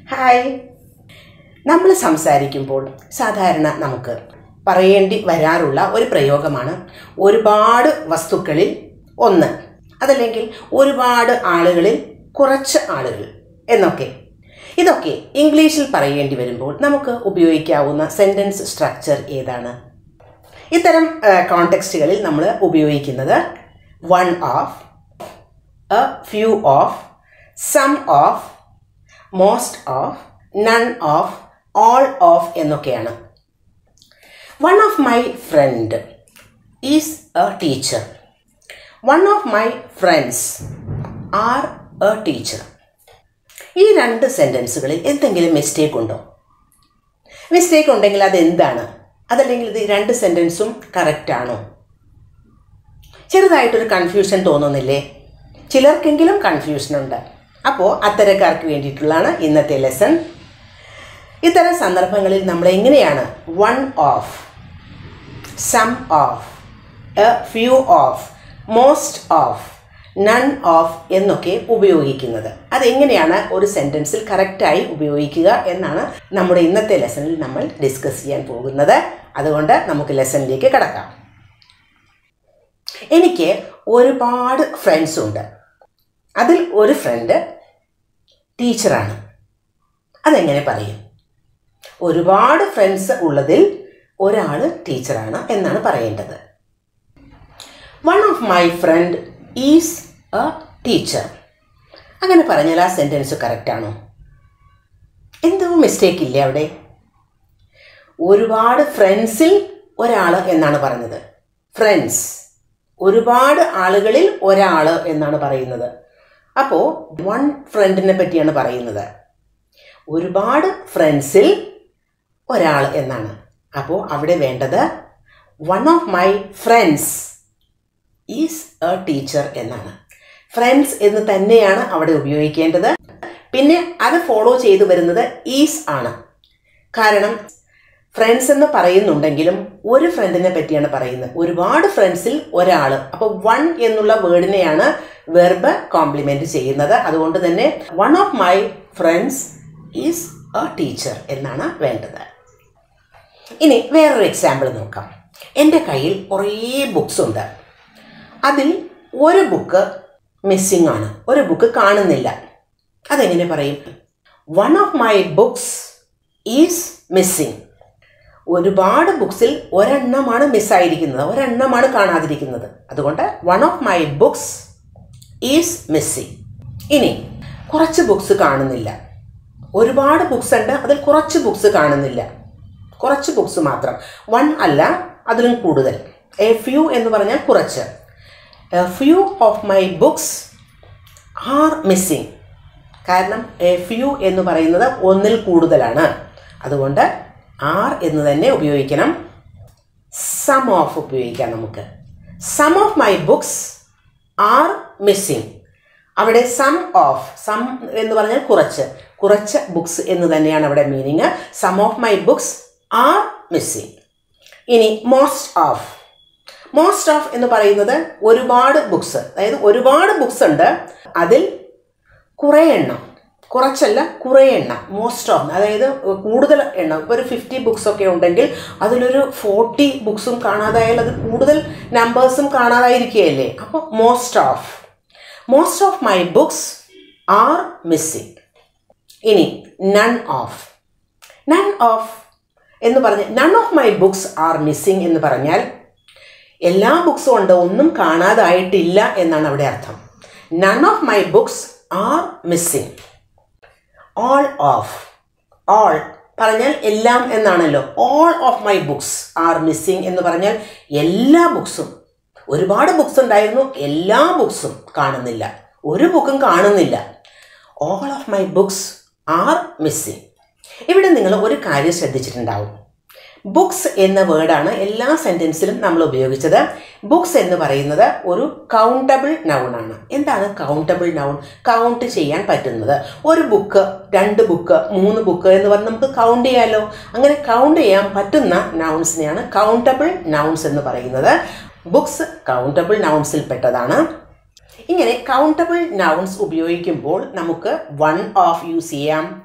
hi നമ്മൾ സംസാരിക്കുമ്പോൾ സാധാരണ നമുക്ക് പറയേണ്ടി വരാറുള്ള ഒരു പ്രയോഗമാണ് ഒരുപാട് വസ്തുക്കളിൽ ഒന്ന് അതല്ലെങ്കിൽ ഒരുപാട് ആളുകളിൽ കുറച്ച് ആളുകൾ എന്നൊക്കെ ഇതൊക്കെ ഇംഗ്ലീഷിൽ പറയേണ്ടി വരുമ്പോൾ നമുക്ക് ഉപയോഗിക്കാവുന്ന സെൻറ്റൻസ് സ്ട്രക്ചർ ഏതാണ് ഇത്തരം കോണ്ടെക്സ്റ്റുകളിൽ നമ്മൾ ഉപയോഗിക്കുന്നത് one of a few of some of most of none of all of എന്നൊക്കെയാണ് one of my friend is a teacher one of my friends are a teacher ഈ രണ്ട് സെൻറ്റൻസുകളിൽ എന്തെങ്കിലും മിസ്റ്റേക്ക് ഉണ്ടോ മിസ്റ്റേക്ക് ഉണ്ടെങ്കിൽ അത് എന്താണ് അതല്ലെങ്കിൽ ഇത് രണ്ട് സെൻറ്റൻസും കറക്റ്റ് ആണോ ചെറുതായിട്ടൊരു കൺഫ്യൂഷൻ തോന്നുന്നില്ലേ ചിലർക്കെങ്കിലും കൺഫ്യൂഷൻ ഉണ്ട് അപ്പോൾ അത്തരക്കാർക്ക് വേണ്ടിയിട്ടുള്ളതാണ് ഇന്നത്തെ ലെസൺ ഇത്തരം സന്ദർഭങ്ങളിൽ നമ്മൾ എങ്ങനെയാണ് one of some of a few of most of none of എന്നൊക്കെ ഉപയോഗിക്കുന്നത് അതെങ്ങനെയാണ് ഒരു സെൻറ്റൻസിൽ കറക്റ്റായി ഉപയോഗിക്കുക എന്നാണ് നമ്മുടെ ഇന്നത്തെ ലെസണിൽ നമ്മൾ ഡിസ്കസ് ചെയ്യാൻ പോകുന്നത് അതുകൊണ്ട് നമുക്ക് ലെസണിലേക്ക് കിടക്കാം എനിക്ക് ഒരുപാട് ഫ്രണ്ട്സ് ഉണ്ട് അതിൽ ഒരു ഫ്രണ്ട് ടീച്ചറാണ് അതെങ്ങനെ പറയും ഒരുപാട് ഫ്രണ്ട്സ് ഉള്ളതിൽ ഒരാൾ ടീച്ചറാണ് എന്നാണ് പറയേണ്ടത് one of my friend is a teacher അങ്ങനെ പറഞ്ഞാൽ ആ സെൻറ്റൻസ് കറക്റ്റ് ആണോ എന്തോ മിസ്റ്റേക്ക് ഇല്ലേ അവിടെ ഒരുപാട് ഫ്രണ്ട്സിൽ ഒരാൾ എന്നാണ് പറഞ്ഞത് ഫ്രണ്ട്സ് ഒരുപാട് ആളുകളിൽ ഒരാൾ എന്നാണ് പറയുന്നത് അപ്പോൾ വൺ ഫ്രണ്ടിനെ പറ്റിയാണ് പറയുന്നത് ഒരുപാട് ഫ്രണ്ട്സിൽ ഒരാൾ എന്നാണ് അപ്പോൾ അവിടെ വേണ്ടത് one of my friends is a teacher എന്നാണ് ഫ്രണ്ട്സ് എന്ന് തന്നെയാണ് അവിടെ ഉപയോഗിക്കേണ്ടത് പിന്നെ അത് ഫോളോ ചെയ്തു വരുന്നത് ഈസ് ആണ് കാരണം ഫ്രണ്ട്സ് എന്ന് പറയുന്നുണ്ടെങ്കിലും ഒരു ഫ്രണ്ടിനെ പറ്റിയാണ് പറയുന്നത് ഒരുപാട് ഫ്രണ്ട്സിൽ ഒരാൾ അപ്പോൾ വൺ എന്നുള്ള വേർഡിനെയാണ് വെർബ് കോംപ്ലിമെന്റ് ചെയ്യുന്നത് അതുകൊണ്ട് തന്നെ one of my friends is a teacher എന്നാണ് വേണ്ടത് ഇനി വേറൊരു എക്സാമ്പിൾ നോക്കാം എൻ്റെ കയ്യിൽ കുറേ ബുക്സ് ഉണ്ട് അതിൽ ഒരു ബുക്ക് മിസ്സിംഗ് ആണ് ഒരു ബുക്ക് കാണുന്നില്ല അതെങ്ങനെ പറയും one of my books is missing ഒരുപാട് ബുക്സിൽ ഒരെണ്ണമാണ് മിസ്സായിരിക്കുന്നത് ഒരെണ്ണമാണ് കാണാതിരിക്കുന്നത് അതുകൊണ്ട് one of my books is missing ഇനി കുറച്ച് ബുക്സ് കാണുന്നില്ല ഒരുപാട് ബുക്സ് ഉണ്ട് അതിൽ കുറച്ച് ബുക്സ് കാണുന്നില്ല കുറച്ച് ബുക്സ് മാത്രം വൺ അല്ല അതിലും കൂടുതൽ എ ഫ്യൂ എന്ന് പറഞ്ഞാൽ കുറച്ച് a few of my books are missing കാരണം എ ഫ്യൂ എന്ന് പറയുന്നത് ഒന്നിൽ കൂടുതലാണ് അതുകൊണ്ട് ആർ എന്ന് തന്നെ ഉപയോഗിക്കണം സം ഓഫ് ഉപയോഗിക്കാം നമുക്ക് some of my books are missing അവിടെ സം ഓഫ് സം എന്ന് പറഞ്ഞാൽ കുറച്ച് കുറച്ച് ബുക്സ് എന്ന് തന്നെയാണ് അവിടെ meaning some of my books are missing ഇനി മോസ്റ്റ് ഓഫ് മോസ്റ്റ് ഓഫ് എന്ന് പറയുന്നത് ഒരുപാട് ബുക്സ് അതായത് ഒരുപാട് ബുക്സ് ഉണ്ട് അതിൽ കുറേ എണ്ണം കുറച്ചല്ല കുറേ എണ്ണം മോസ്റ്റ് ഓഫ് അതായത് കൂടുതൽ എണ്ണം ഇപ്പോൾ ഒരു ഫിഫ്റ്റി ബുക്സ് ഒക്കെ ഉണ്ടെങ്കിൽ അതിലൊരു ഫോർട്ടി ബുക്സും കാണാതായാൽ അത് കൂടുതൽ നമ്പേഴ്സും കാണാതായിരിക്കുകയല്ലേ അപ്പോൾ most of most of my books are missing ഇനി നൺ ഓഫ് നൺ ഓഫ് എന്ന് പറഞ്ഞ് none of my books are missing എന്ന് പറഞ്ഞാൽ എല്ലാ ബുക്സും ഉണ്ട് ഒന്നും കാണാതായിട്ടില്ല എന്നാണ് അവിടെ അർത്ഥം none of my books are missing all of all പറഞ്ഞാൽ എല്ലാം എന്നാണല്ലോ all of my books are missing എന്ന് പറഞ്ഞാൽ എല്ലാ ബുക്സും ഒരുപാട് ബുക്സ് ഉണ്ടായിരുന്നു എല്ലാ ബുക്സും കാണുന്നില്ല ഒരു ബുക്കും കാണുന്നില്ല all of my books are missing ഇവിടെ നിങ്ങൾ ഒരു കാര്യം ശ്രദ്ധിച്ചിട്ടുണ്ടാവും ബുക്സ് എന്ന വേർഡാണ് എല്ലാ സെൻറ്റൻസിലും നമ്മൾ ഉപയോഗിച്ചത് ബുക്സ് എന്ന് പറയുന്നത് ഒരു കൗണ്ടബിൾ നൗൺ ആണ് എന്താണ് കൗണ്ടബിൾ നൗൺ കൗണ്ട് ചെയ്യാൻ പറ്റുന്നത് ഒരു ബുക്ക് രണ്ട് ബുക്ക് മൂന്ന് ബുക്ക് എന്ന് പറഞ്ഞ് നമുക്ക് കൗണ്ട് ചെയ്യാമല്ലോ അങ്ങനെ കൗണ്ട് ചെയ്യാൻ പറ്റുന്ന നൗൺസിനെയാണ് കൗണ്ടബിൾ നൗൺസ് എന്ന് പറയുന്നത് ബുക്സ് കൗണ്ടബിൾ നൗൺസിൽ പെട്ടതാണ് ഇങ്ങനെ കൗണ്ടബിൾ നൗൺസ് ഉപയോഗിക്കുമ്പോൾ നമുക്ക് വൺ ഓഫ് യൂസ് ചെയ്യാം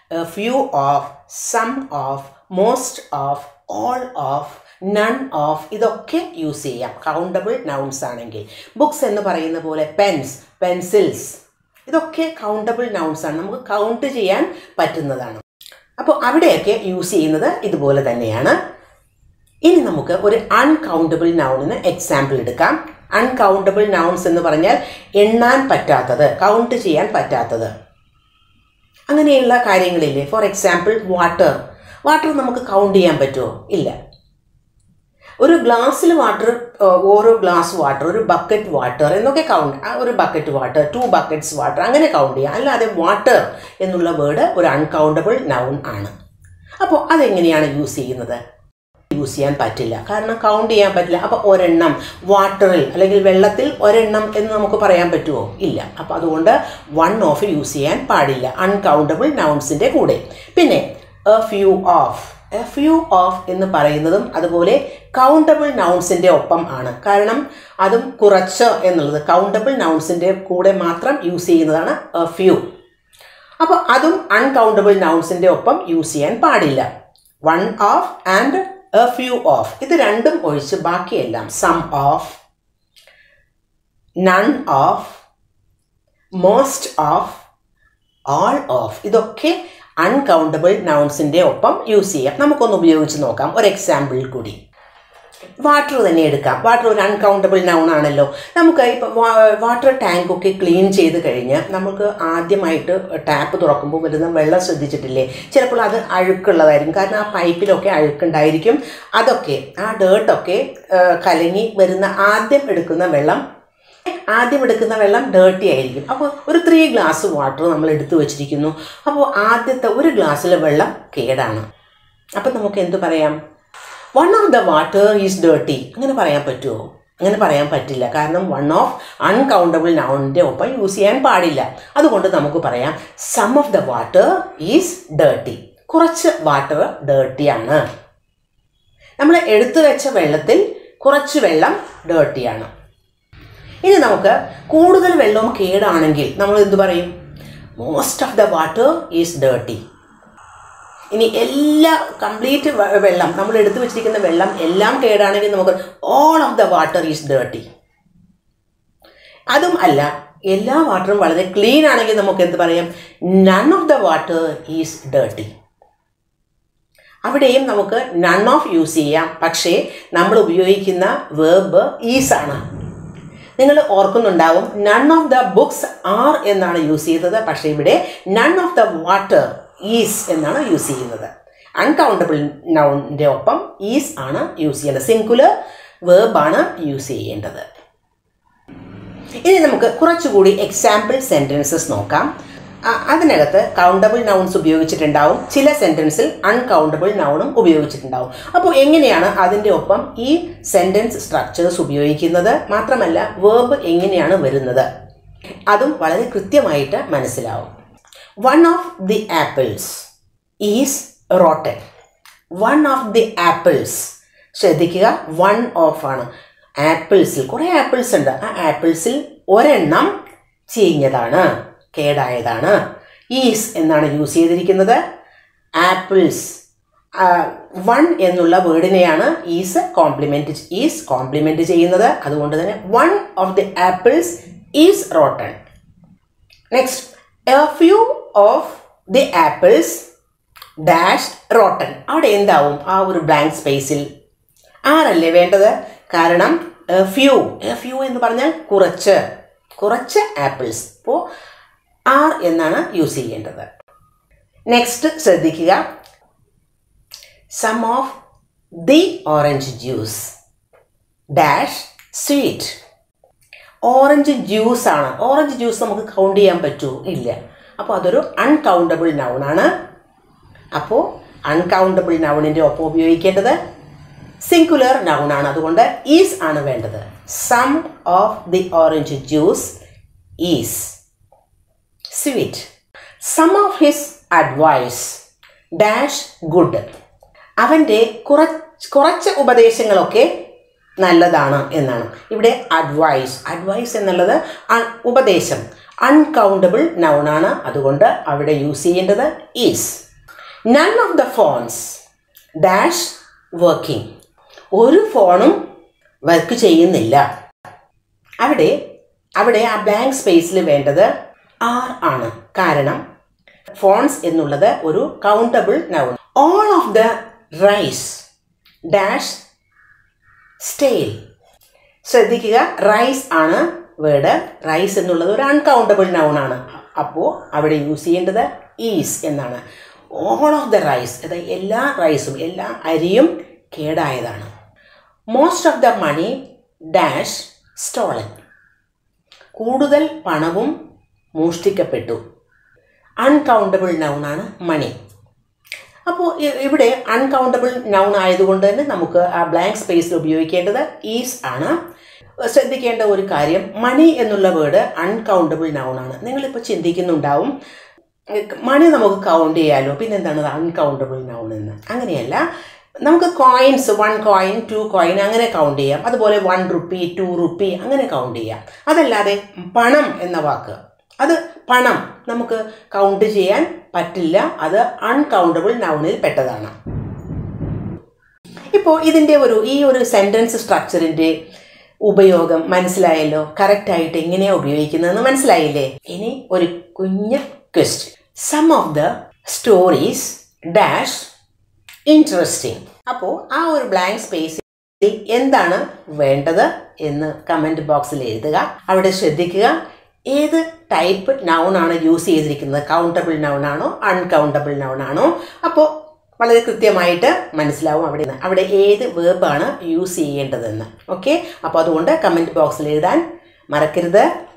few of some of most of all of none of ഇതൊക്കെ യൂസ് ചെയ്യാം കൗണ്ടബിൾ നൗൺസ് ആണെങ്കിൽ ബുക്സ് എന്ന് പറയുന്ന പോലെ പെൻസ് പെൻസിൽസ് ഇതൊക്കെ കൗണ്ടബിൾ നൗൺസ് ആണ് നമുക്ക് കൗണ്ട് ചെയ്യാൻ പറ്റുന്നതാണ് അപ്പോൾ അവിടെയൊക്കെ യൂസ് ചെയ്യുന്നത് ഇതുപോലെ തന്നെയാണ് ഇനി നമുക്ക് ഒരു അൺകൗണ്ടബിൾ നൗണിന് എക്സാമ്പിൾ എടുക്കാം അൺകൗണ്ടബിൾ നൗൺസ് എന്ന് പറഞ്ഞാൽ എണ്ണാൻ പറ്റാത്തത് കൗണ്ട് ചെയ്യാൻ പറ്റാത്തത് അങ്ങനെയുള്ള കാര്യങ്ങളില്ലേ ഫോർ എക്സാമ്പിൾ വാട്ടർ വാട്ടർ നമുക്ക് കൗണ്ട് ചെയ്യാൻ പറ്റുമോ ഇല്ല ഒരു ഗ്ലാസ്സിൽ വാട്ടർ ഓരോ ഗ്ലാസ് വാട്ടർ ഒരു ബക്കറ്റ് വാട്ടർ എന്നൊക്കെ കൗണ്ട് ഒരു bucket water two buckets water അങ്ങനെ കൗണ്ട് ചെയ്യാം അല്ലാതെ വാട്ടർ എന്നുള്ള വേർഡ് ഒരു അൺകൗണ്ടബിൾ നൗൺ ആണ് അപ്പോൾ അതെങ്ങനെയാണ് യൂസ് ചെയ്യുന്നത് യൂസ് ചെയ്യാൻ പറ്റില്ല കാരണം കൗണ്ട് ചെയ്യാൻ പറ്റില്ല അപ്പോൾ ഒരെണ്ണം വാട്ടറിൽ അല്ലെങ്കിൽ വെള്ളത്തിൽ ഒരെണ്ണം എന്ന് നമുക്ക് പറയാൻ പറ്റുമോ ഇല്ല അപ്പോൾ അതുകൊണ്ട് വൺ ഓഫ് യൂസ് ചെയ്യാൻ പാടില്ല അൺകൗണ്ടബിൾ നൗൺസിൻ്റെ കൂടെ പിന്നെ a few of a few of എന്ന് പറയുന്നതും അതുപോലെ കൗണ്ടബിൾ നൗൺസിൻ്റെ ഒപ്പം ആണ് കാരണം അതും കുറച്ച് എന്നുള്ളത് കൗണ്ടബിൾ നൗൺസിൻ്റെ കൂടെ മാത്രം യൂസ് ചെയ്യുന്നതാണ് എ ഫ്യൂ അപ്പോൾ അതും അൺകൗണ്ടബിൾ നൗൺസിൻ്റെ ഒപ്പം യൂസ് ചെയ്യാൻ പാടില്ല one of and a few of ഇത് രണ്ടും ഒഴിച്ച് ബാക്കിയെല്ലാം some of none of most of all of ഇതൊക്കെ അൺകൗണ്ടബിൾ നൗൺസിൻ്റെ ഒപ്പം യൂസ് ചെയ്യാം നമുക്കൊന്ന് ഉപയോഗിച്ച് നോക്കാം ഒരു എക്സാമ്പിൾ കൂടി വാട്ടർ തന്നെ എടുക്കാം വാട്ടർ ഒരു അൺകൗണ്ടബിൾ നൗൺ ആണല്ലോ നമുക്ക് ഇപ്പോൾ വാട്ടർ ടാങ്കൊക്കെ ക്ലീൻ ചെയ്ത് കഴിഞ്ഞ് നമുക്ക് ആദ്യമായിട്ട് ടാപ്പ് തുറക്കുമ്പോൾ വരുന്ന വെള്ളം ശ്രദ്ധിച്ചിട്ടില്ലേ ചിലപ്പോൾ അത് അഴുക്കുള്ളതായിരിക്കും കാരണം ആ പൈപ്പിലൊക്കെ അഴുക്കുണ്ടായിരിക്കും അതൊക്കെ ആ ഡേർട്ടൊക്കെ കലങ്ങി വരുന്ന ആദ്യം എടുക്കുന്ന വെള്ളം ആദ്യം എടുക്കുന്ന വെള്ളം ഡേർട്ടി ആയിരിക്കും അപ്പോൾ ഒരു ത്രീ ഗ്ലാസ് വാട്ടർ നമ്മൾ എടുത്തു വച്ചിരിക്കുന്നു അപ്പോൾ ആദ്യത്തെ ഒരു ഗ്ലാസ്സിലെ വെള്ളം കേടാണ് അപ്പം നമുക്ക് എന്തു പറയാം one of the water is dirty അങ്ങനെ പറയാൻ പറ്റുമോ അങ്ങനെ പറയാൻ പറ്റില്ല കാരണം വൺ ഓഫ് അൺകൗണ്ടബിൾ നൗണിൻ്റെ ഒപ്പം യൂസ് ചെയ്യാൻ പാടില്ല അതുകൊണ്ട് നമുക്ക് പറയാം some of the water is dirty കുറച്ച് വാട്ടർ ഡേർട്ടിയാണ് നമ്മൾ എടുത്തു വെച്ച വെള്ളത്തിൽ കുറച്ച് വെള്ളം ഡേർട്ടിയാണ് ഇനി നമുക്ക് കൂടുതൽ വെള്ളവും കേടാണെങ്കിൽ നമ്മൾ എന്തു പറയും most of the water is dirty ഇനി എല്ലാ കംപ്ലീറ്റ് വെള്ളം നമ്മൾ എടുത്തു വെച്ചിരിക്കുന്ന വെള്ളം എല്ലാം കേടാണെങ്കിൽ നമുക്ക് all of the water is dirty അതും അല്ല എല്ലാ വാട്ടറും വളരെ ക്ലീൻ ആണെങ്കിൽ നമുക്ക് എന്ത് പറയാം none of the water is dirty അവിടെയും നമുക്ക് നൺ ഓഫ് യൂസ് ചെയ്യാം പക്ഷേ നമ്മൾ ഉപയോഗിക്കുന്ന വേർബ് ഈസ് ആണ് നിങ്ങൾ ഓർക്കുന്നുണ്ടാവും none of the books are എന്നാണ് യൂസ് ചെയ്തത് പക്ഷേ ഇവിടെ none of the water is എന്നാണ് യൂസ് ചെയ്യുന്നത് അൺകൗണ്ടബിൾ നൗണിൻ്റെ ഒപ്പം ഈസ് ആണ് യൂസ് ചെയ്യേണ്ടത് സിംഗുലർ വേർബാണ് യൂസ് ചെയ്യേണ്ടത് ഇനി നമുക്ക് കുറച്ചുകൂടി എക്സാമ്പിൾ സെൻറ്റൻസസ് നോക്കാം അതിനകത്ത് കൗണ്ടബിൾ നൗൺസ് ഉപയോഗിച്ചിട്ടുണ്ടാവും ചില സെൻറ്റൻസിൽ അൺകൗണ്ടബിൾ നൗണും ഉപയോഗിച്ചിട്ടുണ്ടാവും അപ്പോൾ എങ്ങനെയാണ് അതിൻ്റെ ഒപ്പം ഈ സെൻറ്റൻസ് സ്ട്രക്ചേഴ്സ് ഉപയോഗിക്കുന്നത് മാത്രമല്ല വേർബ് എങ്ങനെയാണ് വരുന്നത് അതും വളരെ കൃത്യമായിട്ട് മനസ്സിലാവും one of the apples is rotten one of the apples ശ്രദ്ധിക്കുക വൺ ഓഫ് ആണ് ആപ്പിൾസിൽ കുറേ ആപ്പിൾസ് ഉണ്ട് ആ ആപ്പിൾസിൽ ഒരെണ്ണം ചീഞ്ഞതാണ് കേടായതാണ് ഈസ് എന്നാണ് യൂസ് ചെയ്തിരിക്കുന്നത് ആപ്പിൾസ് വൺ എന്നുള്ള വേർഡിനെയാണ് ഈസ് കോംപ്ലിമെൻറ്റ് ഈസ് കോംപ്ലിമെൻറ്റ് ചെയ്യുന്നത് അതുകൊണ്ട് തന്നെ one of the apples is rotten next a few of the apples dash rotten അവിടെ എന്താവും ആ ഒരു ബ്ലാങ്ക് സ്പേസിൽ ആറല്ലേ വേണ്ടത് കാരണം ഫ്യൂ ഫ്യൂ എന്ന് പറഞ്ഞാൽ കുറച്ച് കുറച്ച് ആപ്പിൾസ് അപ്പോൾ ആർ എന്നാണ് യൂസ് ചെയ്യേണ്ടത് നെക്സ്റ്റ് ശ്രദ്ധിക്കുക some of the orange juice dash sweet orange juice ആണ് ഓറഞ്ച് ജ്യൂസ് നമുക്ക് കൗണ്ട് ചെയ്യാൻ പറ്റുമോ ഇല്ല അപ്പോൾ അതൊരു അൺകൗണ്ടബിൾ നൗൺ ആണ് അപ്പോൾ അൺകൗണ്ടബിൾ നൗണിൻ്റെ ഒപ്പം ഉപയോഗിക്കേണ്ടത് സിംഗുലർ നൗൺ ആണ് അതുകൊണ്ട് ഈസ് ആണ് വേണ്ടത് some of the orange juice is sweet some of his advice dash good അവൻ്റെ കുറച്ച് കുറച്ച് ഉപദേശങ്ങളൊക്കെ നല്ലതാണ് എന്നാണ് ഇവിടെ അഡ്വൈസ് അഡ്വൈസ് എന്നുള്ളത് അ- ഉപദേശം അൺകൗണ്ടബിൾ നൗണാണ് അതുകൊണ്ട് അവിടെ യൂസ് ചെയ്യേണ്ടത് is none of the phones dash working ഒരു ഫോണും വർക്ക് ചെയ്യുന്നില്ല അവിടെ അവിടെ ആ ബ്ലാങ്ക് സ്പേസിൽ വേണ്ടത് ആർ ആണ് കാരണം ഫോൺസ് എന്നുള്ളത് ഒരു countable noun all of the rice dash stale ശ്രദ്ധിക്കുക റൈസ് ആണ് വേർഡ് റൈസ് എന്നുള്ളത് ഒരു അൺകൗണ്ടബിൾ നൗൺ ആണ് അപ്പോൾ അവിടെ യൂസ് ചെയ്യേണ്ടത് ഈസ് എന്നാണ് ഓൾ ഓഫ് ദ റൈസ് അതായത് എല്ലാ റൈസും എല്ലാ അരിയും കേടായതാണ് most of the money dash stolen കൂടുതൽ പണവും മോഷ്ടിക്കപ്പെട്ടു അൺകൗണ്ടബിൾ നൗണാണ് മണി അപ്പോൾ ഇവിടെ അൺകൗണ്ടബിൾ നൗൺ ആയതുകൊണ്ട് തന്നെ നമുക്ക് ആ ബ്ലാങ്ക് സ്പേസിൽ ഉപയോഗിക്കേണ്ടത് ഈസ് ആണ് ശ്രദ്ധിക്കേണ്ട ഒരു കാര്യം മണി എന്നുള്ള വേർഡ് അൺകൗണ്ടബിൾ നൗൺ ആണ് നിങ്ങളിപ്പോൾ ചിന്തിക്കുന്നുണ്ടാവും മണി നമുക്ക് കൗണ്ട് ചെയ്യാലോ പിന്നെന്താണ് അൺകൗണ്ടബിൾ നൗൺ എന്ന് അങ്ങനെയല്ല നമുക്ക് coins one coin two coin അങ്ങനെ കൗണ്ട് ചെയ്യാം അതുപോലെ വൺ റുപ്പി ടു റുപ്പി അങ്ങനെ കൗണ്ട് ചെയ്യാം അതല്ലാതെ പണം എന്ന വാക്ക് അത് പണം നമുക്ക് കൗണ്ട് ചെയ്യാൻ പറ്റില്ല അത് അൺകൗണ്ടബിൾ നൗണിൽ പെട്ടതാണ് ഇപ്പോൾ ഇതിൻ്റെ ഒരു ഈ ഒരു സെൻറ്റൻസ് സ്ട്രക്ചറിൻ്റെ ഉപയോഗം മനസ്സിലായല്ലോ കറക്റ്റായിട്ട് എങ്ങനെയാണ് ഉപയോഗിക്കുന്നതെന്ന് മനസ്സിലായില്ലേ ഇനി ഒരു കുഞ്ഞ് question some of the stories dash interesting അപ്പോൾ ആ ഒരു ബ്ലാങ്ക് സ്പേസിൽ എന്താണ് വേണ്ടത് എന്ന് കമൻറ്റ് ബോക്സിൽ എഴുതുക അവിടെ ശ്രദ്ധിക്കുക ഏത് ടൈപ്പ് നൗൺ ആണ് യൂസ് ചെയ്തിരിക്കുന്നത് കൗണ്ടബിൾ നൗൺ ആണോ അൺകൗണ്ടബിൾ നൗൺ ആണോ അപ്പോൾ വളരെ കൃത്യമായിട്ട് മനസ്സിലാവും അവിടെ നിന്ന് അവിടെ ഏത് വേർബാണ് യൂസ് ചെയ്യേണ്ടതെന്ന് ഓക്കെ അപ്പോൾ അതുകൊണ്ട് കമൻറ്റ് ബോക്സിൽ എഴുതാൻ മറക്കരുത്